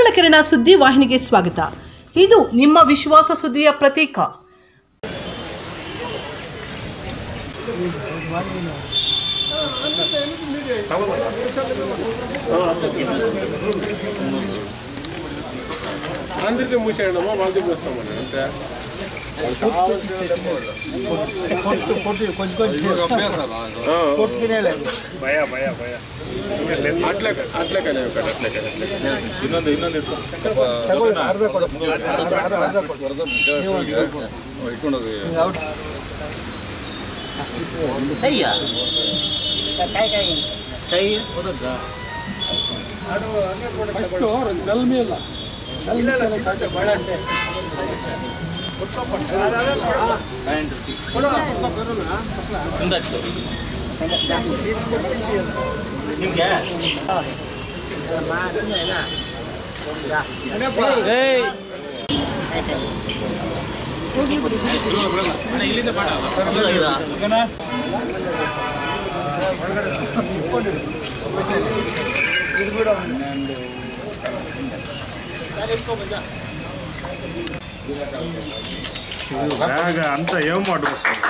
ಮೂಡಲಕಿರಣ ಸುದ್ದಿ ವಾಹಿನಿಗೆ ಸ್ವಾಗತ ಇದು ನಿಮ್ಮ ವಿಶ್ವಾಸ ಸುದ್ದಿಯ ಪ್ರತೀಕ అందరిది మూసేయండమ్మా వాళ్ళది మూస్తామని అంటే భయ భయ భయ అట్లే అట్లే కానీ ఒకటి అట్లే కానీ ಇನ್ನೊಂದು ಇನ್ನೊಂದು ಇಟ್ಟು ಇಟ್ಕೊಂಡೋಗಿ ಕೈಯಾ ಕೈ ಕೈ ಕೈ ಹೋದದ್ದ ನಿಮ್ಗೆ బ్యాగ్ అంతా ఏం మాట వస్తుంది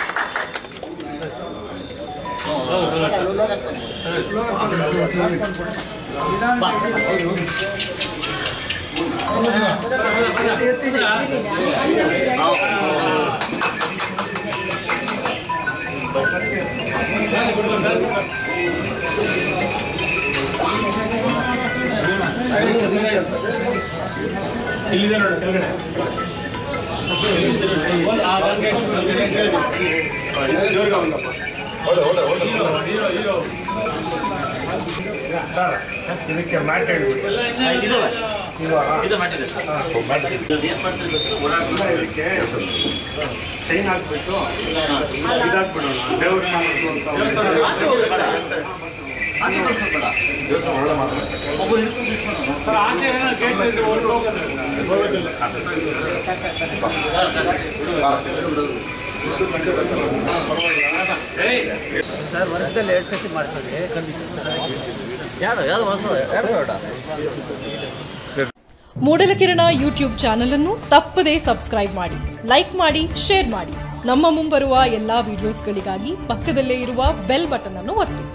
ಸರ್ ಇದಕ್ಕೆ ಮ್ಯಾಟ್ ಹೇಳ್ಬಿಡಿ ಇದು ಇದು ಮಾಡಿದೆ ಏನ್ ಮಾಡ್ತೀರಿ ಗೊತ್ತಾ? ಓಡಾಡ್ಬಿಟ್ಟು ಇದಕ್ಕೆ ಚೈನ್ ಹಾಕ್ಬಿಟ್ಟು ಇದಾಕ್ಬಿಡೋಣ ದೇವ್ರ ಆಚೆ ಹೋಗ್ಬೇಡ. ಆಚೆ ಕಳ್ಸ್ಬೇಡ. ಒಬ್ಬರು ಹಿಡ್ಕೊಂಡು ಇಟ್ಕೊಂಡು. ಯಾರು ಯಾವ್ದು ಹೊಸ ಯಾರು ಬೇಡ ಮೂಡಲಕಿರಣ ಯೂಟ್ಯೂಬ್ ಚಾನಲ್ ಅನ್ನು ತಪ್ಪದೇ ಸಬ್ಸ್ಕ್ರೈಬ್ ಮಾಡಿ ಲೈಕ್ ಮಾಡಿ ಶೇರ್ ಮಾಡಿ ನಮ್ಮ ಮುಂಬರುವ ಎಲ್ಲಾ ವಿಡಿಯೋಸ್ಗಳಿಗಾಗಿ ಪಕ್ಕದಲ್ಲೇ ಇರುವ ಬೆಲ್ ಬಟನ್ ಅನ್ನು ಒತ್ತಿ